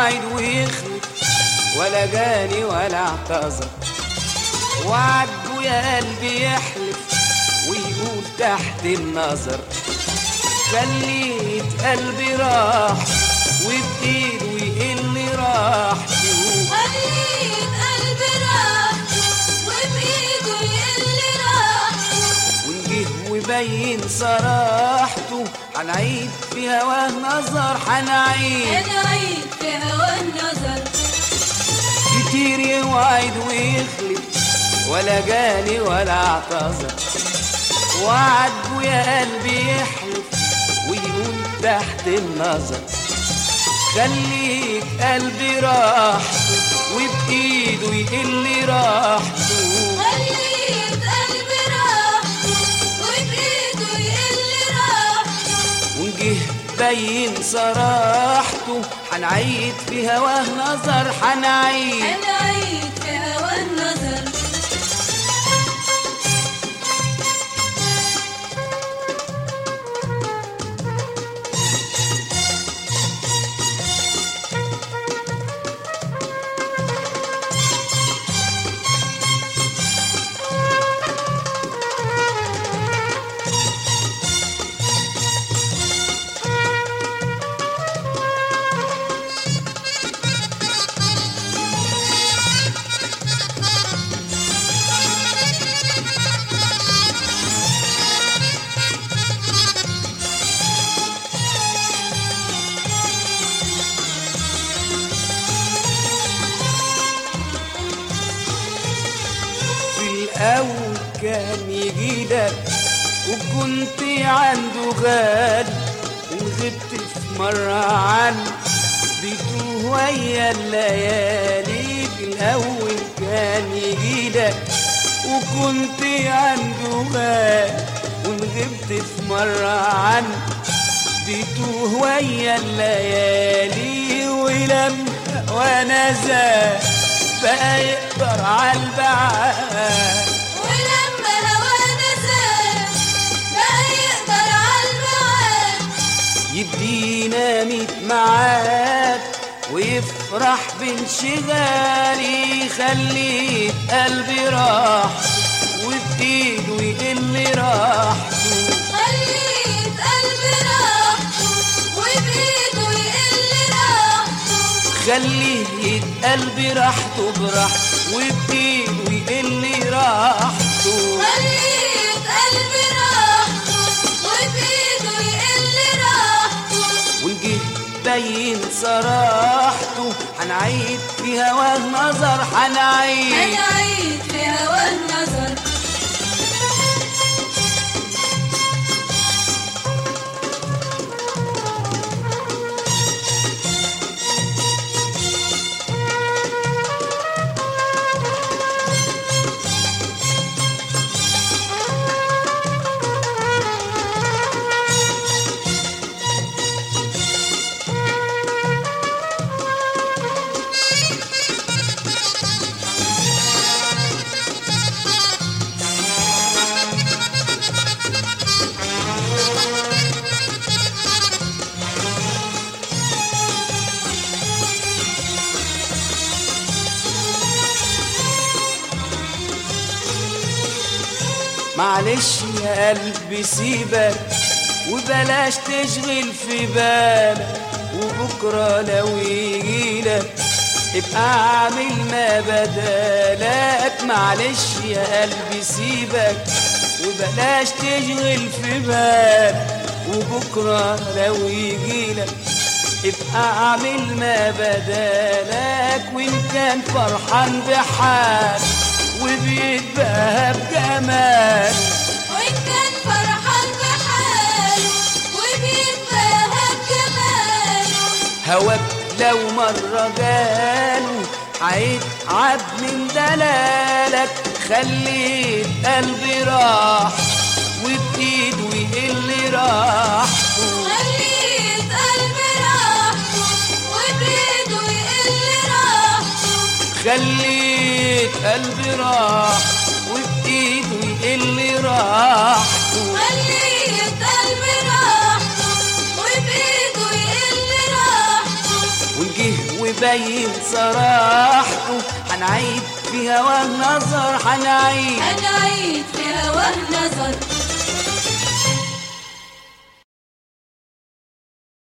يوعد ويخلف ولا جاني ولا اعتذر وعدوا يا قلبي يحلف ويقول تحت النظر خليت قلبي راح وبإيده يقل راحته خليت قلبي راحته وبإيده يقل راحته ونجه وبين صراحته هنعيد في هواه نظر هنعيد أنا عيد في هوى النظر كتير يوعد ويخلف ولا جاني ولا اعتذر وعد يا قلبي يحلف ويقول تحت النظر خليك قلبي راحته وبإيده يقل راحته خليت قلبي راحته وبإيده يقل راحته ونجه بين صراحته هنعيد في هواه نظر هنعيد أنا عيد في هوى النظر في الأول كان يجيلك وكنت عنده غالي وغبت في مرة عنه بيتوه ويا الليالي في الأول كان يجيلك وكنت عنده غالي وغبت في مرة عنه بيتوه ويا الليالي ولما وانا زاد بقى يقدر على البعاد ولما هوانا زاد بقى يقدر على الميعاد يدينا ميت معاد ويفرح بانشغالي يخلي قلبي راح وبإيده يقل راحته خليت قلبي راحته وبإيده يقل راحته خليه قلبي راحته براحته وبإيده يقل راحته خليت قلبي راحته وبإيده يقل راحته ونجه بين صراحته هنعيد في هواه نظر هنعيد أنا عيد في هوى النظر معلش يا قلبي سيبك وبلاش تشغل في بالك وبكرة لو يجيلك ابقى اعمل ما بدالك معلش يا قلبي سيبك وبلاش تشغل في بالك وبكرة لو يجيلك ابقى اعمل ما بدالك وان كان فرحان بحال وبيتباهى بجمال وإن كان فرحان بحاله وبيتباهى بجماله هواك لو مرة جاله هيتعب من دلالك خليت قلبي راح وبإيده يقل راحته خليت قلبي راحته وبإيده يقل راحته خليت قلبي راح وبإيده يقل راحته خليت قلبي راحته وبإيده يقل راحته ونجه يبين صراحته هنعيد في هواه نظر هنعيد هنعيد في هواه نظر